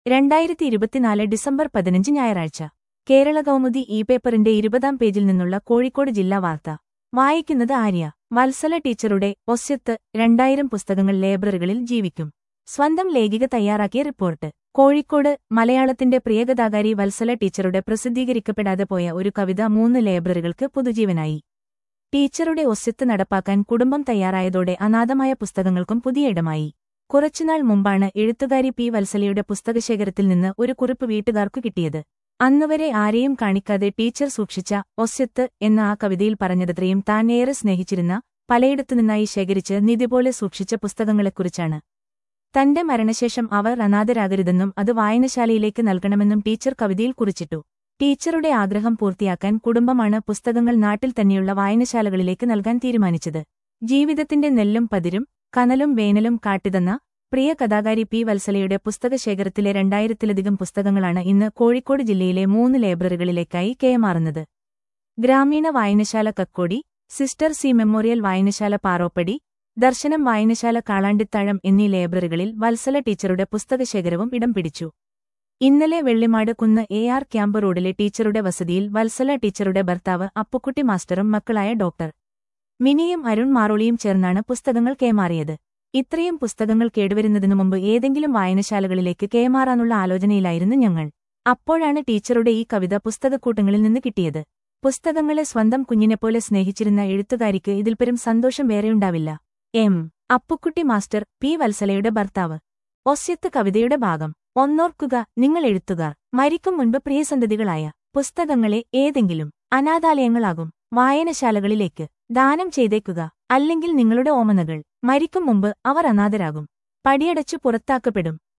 രണ്ടായിരത്തി ഇരുപത്തിനാല് ഡിസംബർ പതിനഞ്ച് ഞായറാഴ്ച കേരള കൗമുദി ഇ പേപ്പറിന്റെ ഇരുപതാം പേജിൽ നിന്നുള്ള കോഴിക്കോട് ജില്ലാ വാർത്ത വായിക്കുന്നത് ആര്യ വത്സല ടീച്ചറുടെ ഒസ്യത്ത് രണ്ടായിരം പുസ്തകങ്ങൾ ലൈബ്രറികളിൽ ജീവിക്കും സ്വന്തം ലേഖിക തയ്യാറാക്കിയ റിപ്പോർട്ട് കോഴിക്കോട് മലയാളത്തിന്റെ പ്രിയകഥാകാരി വത്സല ടീച്ചറുടെ പ്രസിദ്ധീകരിക്കപ്പെടാതെ പോയ ഒരു കവിത മൂന്ന് ലൈബ്രറികൾക്ക് പുതുജീവനായി ടീച്ചറുടെ ഒസ്യത്ത് നടപ്പാക്കാൻ കുടുംബം തയ്യാറായതോടെ അനാഥമായ പുസ്തകങ്ങൾക്കും പുതിയ ഇടമായി കുറച്ചുനാൾ മുമ്പാണ് എഴുത്തുകാരി പി വത്സലയുടെ പുസ്തകശേഖരത്തിൽ നിന്ന് ഒരു കുറിപ്പ് വീട്ടുകാർക്കു കിട്ടിയത് അന്നുവരെ ആരെയും കാണിക്കാതെ ടീച്ചർ സൂക്ഷിച്ച ഒസ്യത്ത് എന്ന ആ കവിതയിൽ പറഞ്ഞതത്രയും താൻ ഏറെ സ്നേഹിച്ചിരുന്ന പലയിടത്തുനിന്നായി ശേഖരിച്ച് നിധിപോലെ സൂക്ഷിച്ച പുസ്തകങ്ങളെക്കുറിച്ചാണ് തന്റെ മരണശേഷം അവർ അനാഥരാകരുതെന്നും അത് വായനശാലയിലേക്ക് നൽകണമെന്നും ടീച്ചർ കവിതയിൽ കുറിച്ചിട്ടു ടീച്ചറുടെ ആഗ്രഹം പൂർത്തിയാക്കാൻ കുടുംബമാണ് പുസ്തകങ്ങൾ നാട്ടിൽ തന്നെയുള്ള വായനശാലകളിലേക്ക് നൽകാൻ തീരുമാനിച്ചത് ജീവിതത്തിന്റെ നെല്ലും പതിരും കനലും വേനലും കാട്ടിതന്ന പ്രിയ കഥാകാരി പി വത്സലയുടെ പുസ്തകശേഖരത്തിലെ രണ്ടായിരത്തിലധികം പുസ്തകങ്ങളാണ് ഇന്ന് കോഴിക്കോട് ജില്ലയിലെ മൂന്ന് ലൈബ്രറികളിലേക്കായി കൈമാറുന്നത് ഗ്രാമീണ വായനശാല കക്കോടി സിസ്റ്റർ സി മെമ്മോറിയൽ വായനശാല പാറോപ്പടി ദർശനം വായനശാല കാളാണ്ടിത്താഴം എന്നീ ലൈബ്രറികളിൽ വത്സല ടീച്ചറുടെ പുസ്തകശേഖരവും ഇടം പിടിച്ചു ഇന്നലെ വെള്ളിമാട് കുന്ന് എ ആർ ക്യാമ്പ് റോഡിലെ ടീച്ചറുടെ വസതിയിൽ വത്സല ടീച്ചറുടെ ഭർത്താവ് അപ്പുക്കുട്ടി മാസ്റ്ററും മക്കളായ ഡോക്ടർ മിനിയും അരുൺ മാറോളിയും ചേർന്നാണ് പുസ്തകങ്ങൾ കൈമാറിയത് ഇത്രയും പുസ്തകങ്ങൾ കേടുവരുന്നതിനു മുമ്പ് ഏതെങ്കിലും വായനശാലകളിലേക്ക് കൈമാറാനുള്ള ആലോചനയിലായിരുന്നു ഞങ്ങൾ അപ്പോഴാണ് ടീച്ചറുടെ ഈ കവിത പുസ്തകക്കൂട്ടങ്ങളിൽ നിന്ന് കിട്ടിയത് പുസ്തകങ്ങളെ സ്വന്തം കുഞ്ഞിനെപ്പോലെ സ്നേഹിച്ചിരുന്ന എഴുത്തുകാരിക്ക് ഇതിൽപരം സന്തോഷം വേറെയുണ്ടാവില്ല എം അപ്പുക്കുട്ടി മാസ്റ്റർ പി വത്സലയുടെ ഭർത്താവ് ഒസ്യത്ത് കവിതയുടെ ഭാഗം ഒന്നോർക്കുക നിങ്ങൾ എഴുത്തുകാർ മരിക്കും മുൻപ് പ്രിയസന്തതികളായ പുസ്തകങ്ങളെ ഏതെങ്കിലും അനാഥാലയങ്ങളാകും വായനശാലകളിലേക്ക് ദാനം ചെയ്തേക്കുക അല്ലെങ്കിൽ നിങ്ങളുടെ ഓമനകൾ മരിക്കും മുമ്പ് അവർ അനാഥരാകും പടിയടച്ചു പുറത്താക്കപ്പെടും